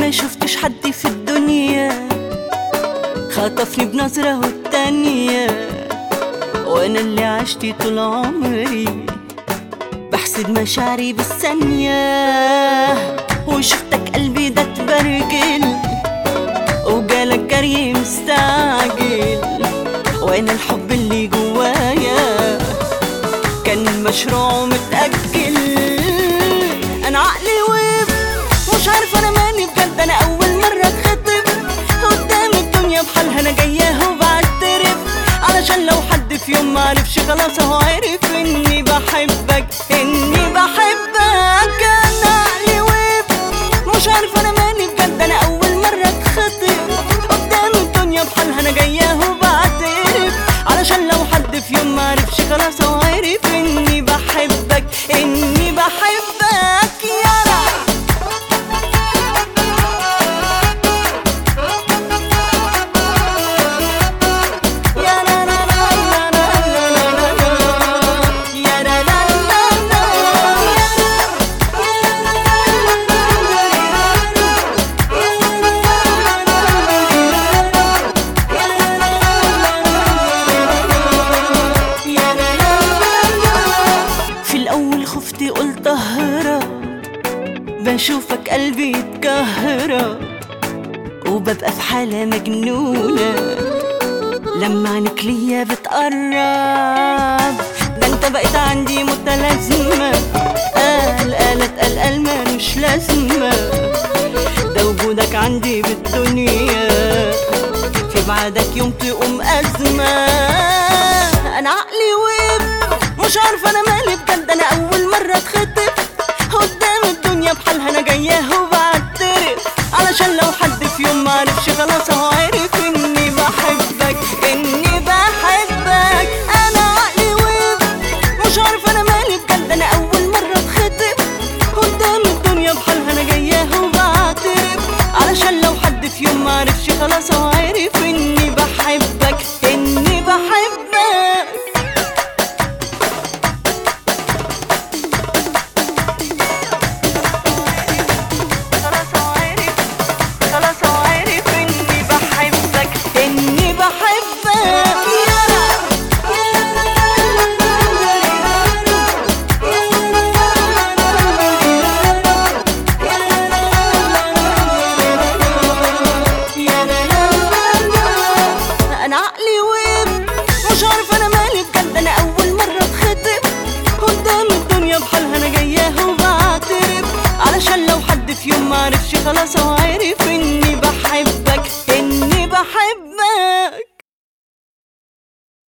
ما شفتش حد في الدنيا خطفني بنظرة والتانية وانا اللي عشت طول عمري بحسد مشاعري بالثانية وشفتك قلبي ده اتبرجل وجالك جري مستعجل وانا الحب اللي جوايا كان مشروع متأجل انا عقلي وقف مش عارفه انا ماني بجد انا اول مره اتخطب قدام الدنيا بحالها انا جاياه وبعترف علشان لو حد في يوم معرفش خلاص هو عرف اني بحبك اني بحبك انا عقلي وقف مش عارفه انا ماني بجد انا اول مره اتخطب قدام الدنيا بحالها انا جاياه وبعترف علشان لو حد في يوم معرفش خلاص هو عرف اني بحبك اني بحبك يا رب يا لا لا لا لا لا لا لا لا. يا لا لا لا لا. يا لا لا لا لا. في الأول خفت قلت أهرب بشوفك قلبي يتكهرب وببقى في حالة مجنونة لما عينك ليا بتقرب ده انت بقيت عندي متلازمة قال قالت قال قال مالوش لازمة ده وجودك عندي بالدنيا في بعدك يوم تقوم أزمة أنا عقلي وقف مش عارفة أنا مالي بجد أنا أول مرة اتخطب قدام الدنيا بحالها أنا جاياه وبعترف علشان لو حد في يوم معرفش خلاص هو عرف إني بحبك إني بحبك أنا عقلي وقف مش عارفة أنا مالي بجد أنا أول مرة اتخطب قدام الدنيا بحالها أنا جاياه وبعترف علشان لو حد في يوم معرفش خلاص هو عرف إني بحبك إني بحبك خلاص هو عرف خلاص هو عرف إني بحبك إني بحبك يا انا عقلي وقف مش عارفه انا مالي بجد انا اول مره اتخطب قدام الدنيا بحالها انا جاياه وبعترف علشان لو حد في يوم معرفش خلاص هو عرف